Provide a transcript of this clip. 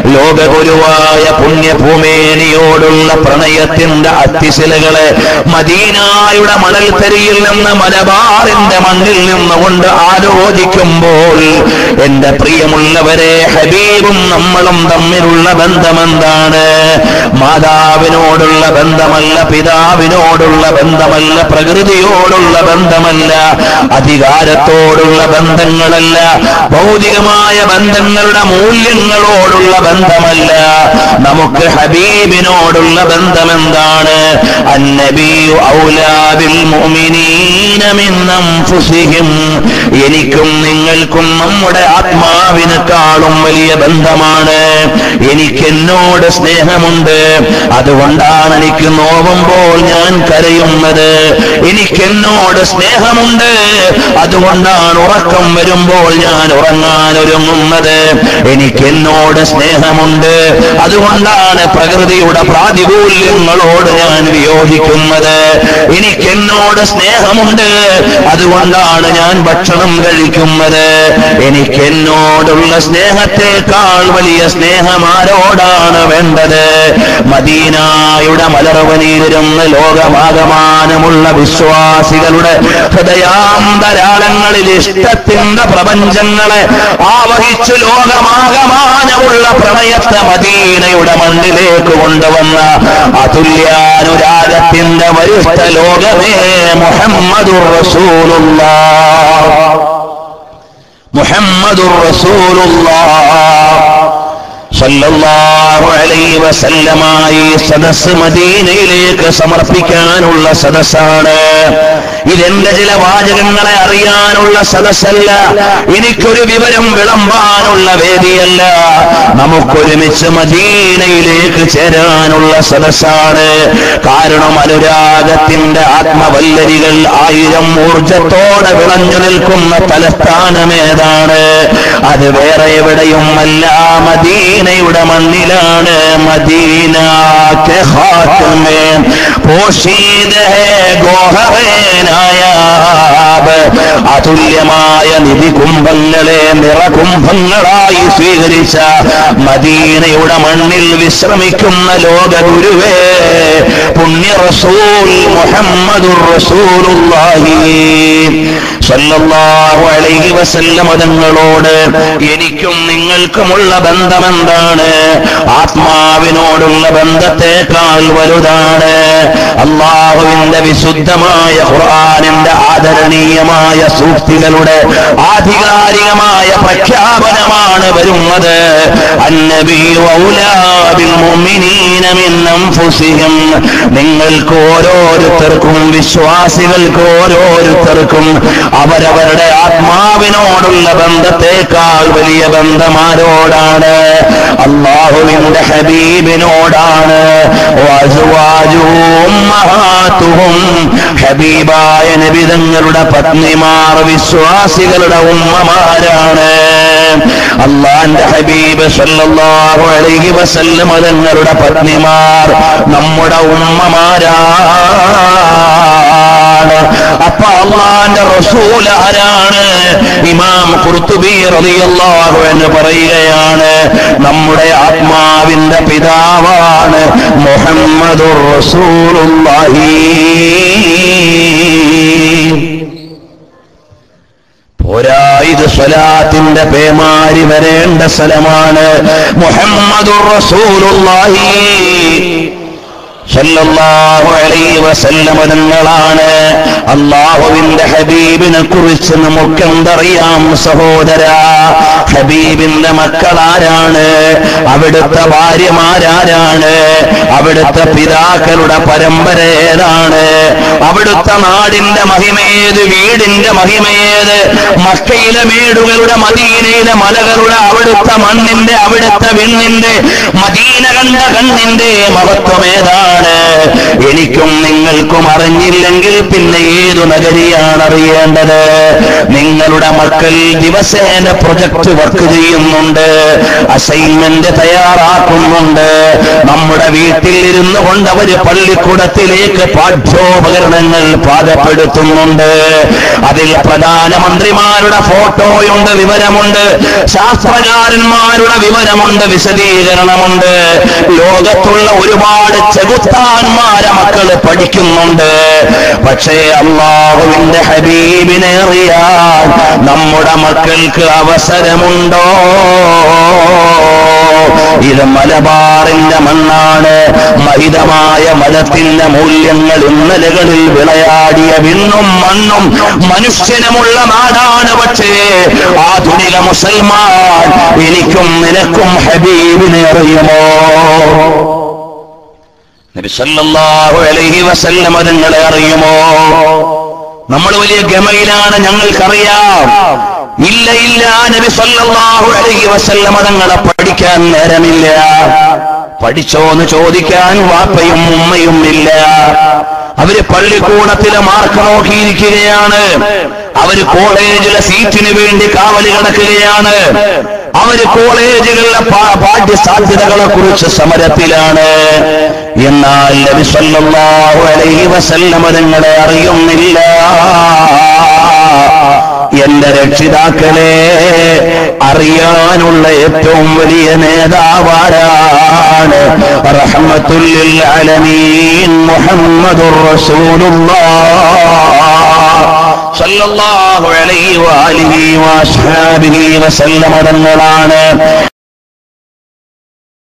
ലോകഗുരുവായ പുണ്യഭൂമേനിയോടുള്ള പ്രണയത്തിന്റെ അത്തിശിലകളെ മദീനായുടെ മണൽത്തരിയിൽ നിന്ന് മലബാറിന്റെ മണ്ണിൽ നിന്നുകൊണ്ട് ആലോചിക്കുമ്പോൾ എന്റെ പ്രിയമുള്ളവരെ ഹബീബും നമ്മളും തമ്മിലുള്ള ബന്ധമെന്താണ് മാതാവിനോടുള്ള ബന്ധമല്ല പിതാവിനോടുള്ള ബന്ധമല്ല പ്രകൃതിയോടുള്ള ബന്ധമല്ല അധികാരത്തോടുള്ള ബന്ധങ്ങളല്ല ഭൗതികമായ ബന്ധങ്ങളുടെ മൂല്യങ്ങളോടുള്ള ബന്ധമല്ല നമുക്ക് ഹബീബിനോടുള്ള ബന്ധമെന്താണ് അന്നബിയു ഔലാബിൽ മുഅ്മിനീന മിൻ അൻഫുസിഹിം എനിക്കും നിങ്ങൾക്കും നമ്മുടെ ആത്മാവിനെക്കാളും വലിയ ബന്ധമാണ് എനിക്ക് എന്നോട് സ്നേഹമുണ്ട് അതുകൊണ്ടാണ് എനിക്ക് നോവുമ്പോൾ ഞാൻ കരയുന്നത് എനിക്ക് എന്നോട് സ്നേഹമുണ്ട് അതുകൊണ്ടാണ് ഉറക്കം വരുമ്പോൾ ഞാൻ ഉറങ്ങാൻ ഒരുങ്ങുന്നത് എനിക്ക് എന്നോട് സ്നേഹമുണ്ട് അതുകൊണ്ടാണ് പ്രകൃതിയുടെ പ്രാതികൂല്യങ്ങളോട് ഞാൻ വിയോജിക്കുന്നത് എനിക്ക് എന്നോട് സ്നേഹമുണ്ട് അതുകൊണ്ടാണ് ഞാൻ ഭക്ഷണം കഴിക്കുന്നത് എനിക്ക് എന്നോടുള്ള സ്നേഹത്തെക്കാൾ വലിയ സ്നേഹം ആരോടാണ് വേണ്ടത് മദീനായുടെ മലർവനിയിരുന്ന് ലോകമാകമാനമുള്ള വിശ്വാസികളുടെ ഹൃദയാന്തരാളങ്ങളിൽ ഇഷ്ടത്തിന്റെ പ്രപഞ്ചങ്ങളെ ആവഹിച്ചു ലോകമാകമാനമുള്ള പ്രണയത്തെ മദീനയുടെ മണ്ണിലേക്ക് കൊണ്ടുവന്ന അതുല്യാനുരാഗത്തിന്റെ വരുത്ത ലോകമേ മുഹമ്മദുർ റസൂലുള്ളാഹ് മുഹമ്മദുർ റസൂലുള്ളാഹ് സല്ലല്ലാഹു അലൈഹി വസല്ലമായി സദസ് മദീനയിലേക്ക് സമർപ്പിക്കാനുള്ള സദസ്സാണ് ഇതെന്റെ ചില വാചകങ്ങളെ അറിയാനുള്ള സദസ്സല്ല എനിക്കൊരു വിവരം വിളമ്പാനുള്ള വേദിയല്ല നമുക്കൊരുമിച്ച് മദീനയിലേക്ക് ചേരാനുള്ള സദസ്സാണ് കാരണം അനുരാഗത്തിന്റെ ആത്മവല്ലരികൾ ആയിരം ഊർജത്തോടെ വിളഞ്ഞു നിൽക്കുന്ന തലസ്ഥാനമേതാണ് അത് വേറെ എവിടെയും അല്ല മദീനയുടെ മണ്ണിലാണ് മദീന के हाथ में पोशीद है गोहറേ നായാബ് അതുല്യമായ നിധികുംഭങ്ങളെ നിറകുംഭങ്ങളായി സ്വീകരിച്ച മദീനയുടെ മണ്ണിൽ വിശ്രമിക്കുന്ന ലോകഗുരുവേ പുണ്യ റസൂൽ മുഹമ്മദുർ റസൂലുള്ളാഹി സല്ലല്ലാഹു അലൈഹി വസല്ലം തങ്ങളോട് എനിക്കും നിങ്ങൾക്കുമുള്ള ബന്ധമെന്താണ് ആത്മാവിനോടുള്ള ബന്ധത്തെക്കാൾ വലുതാണ് അള്ളാഹുവിന്റെ വിശുദ്ധമായ ഖുർആനിന്റെ ആദരണീയമായ സൂക്തികളുടെ ആധികാരികമായ പ്രഖ്യാപനമാണ് വരുന്നത് അന്നബിയു ഔലാബിൽ മുഅ്മിനീന മിൻ അൻഫുസിഹിം നിങ്ങൾക്ക് ഓരോരുത്തർക്കും വിശ്വാസികൾക്ക് ഓരോരുത്തർക്കും അവരവരുടെ ആത്മാവിനോടുള്ള ബന്ധത്തെക്കാൾ വലിയ ബന്ധമാരോടാണ് അള്ളാഹുവിന്റെ ഹബീബിനോടാണ് വഅസ്വാജുഹും ഉമ്മഹാത്തുഹും ഹബീബായ നബിതങ്ങളുടെ പത്നിമാർ വിശ്വാസികളുടെ ഉമ്മമാരാണ് അള്ളാന്റെ ഹബീബ് സല്ലല്ലാഹു അലൈഹി വസല്ലം തങ്ങളുടെ പത്നിമാർ നമ്മുടെ ഉമ്മമാരാണ് അപ്പൊ അള്ളാന്റെ റസൂൽ ആരാണ് ഇമാം ഖുർത്തുബി റളിയല്ലാഹു എന്ന് പറയുകയാണ് നമ്മുടെ ആത്മാവിന്റെ പിതാവാണ് മുഹമ്മദുർ റസൂലുള്ളാഹി പോരാ ഇത് സ്വലാത്തിന്റെ പേമാരി വരേണ്ട സ്ഥലമാണ് മുഹമ്മദുർ റസൂലുള്ളാഹി സല്ലല്ലാഹു അലൈഹി വസല്ലമ തങ്ങളാണ് അള്ളാഹുവിന്റെ ഹബീബിനെ കുറിച്ച് നമുക്കെന്തറിയാം സഹോദര ഹബീബിന്റെ മക്കളാരാണ് അവിടുത്തെ ഭാര്യമാരാരാണ് അവിടുത്തെ പിതാക്കളുടെ പരമ്പര ഏതാണ് അവിടുത്തെ നാടിന്റെ മഹിമേത് വീടിന്റെ മഹിമയേത് മക്കയിലെ മേടുകളുടെ മദീനയിലെ മലകളുടെ അവിടുത്തെ മണ്ണിന്റെ അവിടുത്തെ വിണ്ണിന്റെ മദീന കണ്ട കണ്ണിന്റെ മഹത്വം ഏതാണ് നഗരിയാണ് എനിക്കും നിങ്ങൾക്കും അറിഞ്ഞില്ലെങ്കിൽ പിന്നെ ഏതു നഗരിയാണ് അറിയേണ്ടത് നിങ്ങളുടെ മക്കൾ ദിവസേന പ്രൊജക്ട് വർക്ക് ചെയ്യുന്നുണ്ട് അസൈൻമെന്റ് തയ്യാറാക്കുന്നുണ്ട് നമ്മുടെ വീട്ടിൽ ഇരുന്നു കൊണ്ട് അവര് പള്ളിക്കൂടത്തിലേക്ക് പാഠ്യോപകരണങ്ങൾ പാകപ്പെടുത്തുന്നുണ്ട് അതിൽ പ്രധാനമന്ത്രിമാരുടെ ഫോട്ടോയുണ്ട് വിവരമുണ്ട് ശാസ്ത്രകാരന്മാരുടെ വിവരമുണ്ട് വിശദീകരണമുണ്ട് ലോകത്തുള്ള ഒരുപാട് ചെകുത്താന്മാരെ മക്കള് പഠിക്കുന്നുണ്ട് പക്ഷേ അള്ളാഹുവിന്റെ ഹബീബിനെ അറിയാൻ നമ്മുടെ മക്കൾക്ക് അവസരമുണ്ടോ ഇത് മലബാറിന്റെ മണ്ണാണ് മഹിതമായ മലത്തിന്റെ മൂല്യങ്ങൾ ഇന്നലകളിൽ വിളയാടിയ വിണ്ണും മണ്ണും മനുഷ്യനുമുള്ള നാടാണ് പക്ഷേ ആധുനിക മുസൽമാൻ എനിക്കും നിനക്കും ഹബീബിനെ അറിയുമോ നബി സല്ലല്ലാഹു അലൈഹി വസല്ലം നിങ്ങളെ അറിയുമോ നമ്മൾ വലിയ ഗമയിലാണ് ഞങ്ങൾക്കറിയാം ഇല്ല ഇല്ല നബി സല്ലല്ലാഹു അലൈഹി വസല്ലം തങ്ങളെ പഠിക്കാൻ നേരമില്ല പഠിച്ചോന്ന് ചോദിക്കാൻ വാപ്പയും ഉമ്മയും ഇല്ല അവര് പള്ളിക്കൂടത്തിലെ മാർക്ക് നോക്കിയിരിക്കുകയാണ് അവര് കോളേജിലെ സീറ്റിന് വേണ്ടി കാവല് കിടക്കുകയാണ് അവര് കോളേജുകളിലെ പാ- പാഠ്യ സാധ്യതകളെ കുറിച്ച് സമരത്തിലാണ് എന്നാൽ നബി സല്ലല്ലാഹു അലൈഹി വസല്ലം തങ്ങളെ അറിയുന്നില്ല എന്റെ രക്ഷിതാക്കളെ അറിയാനുള്ള ഏറ്റവും വലിയ നേതാവാരാണ് റഹ്മത്തുല്ലിൽ അലമീൻ മുഹമ്മദുർ റസൂലുള്ളാഹ് സല്ലല്ലാഹു അലൈഹി വആലിഹി വഅസ്ഹാബിഹി വസല്ലമ തങ്ങളാണ്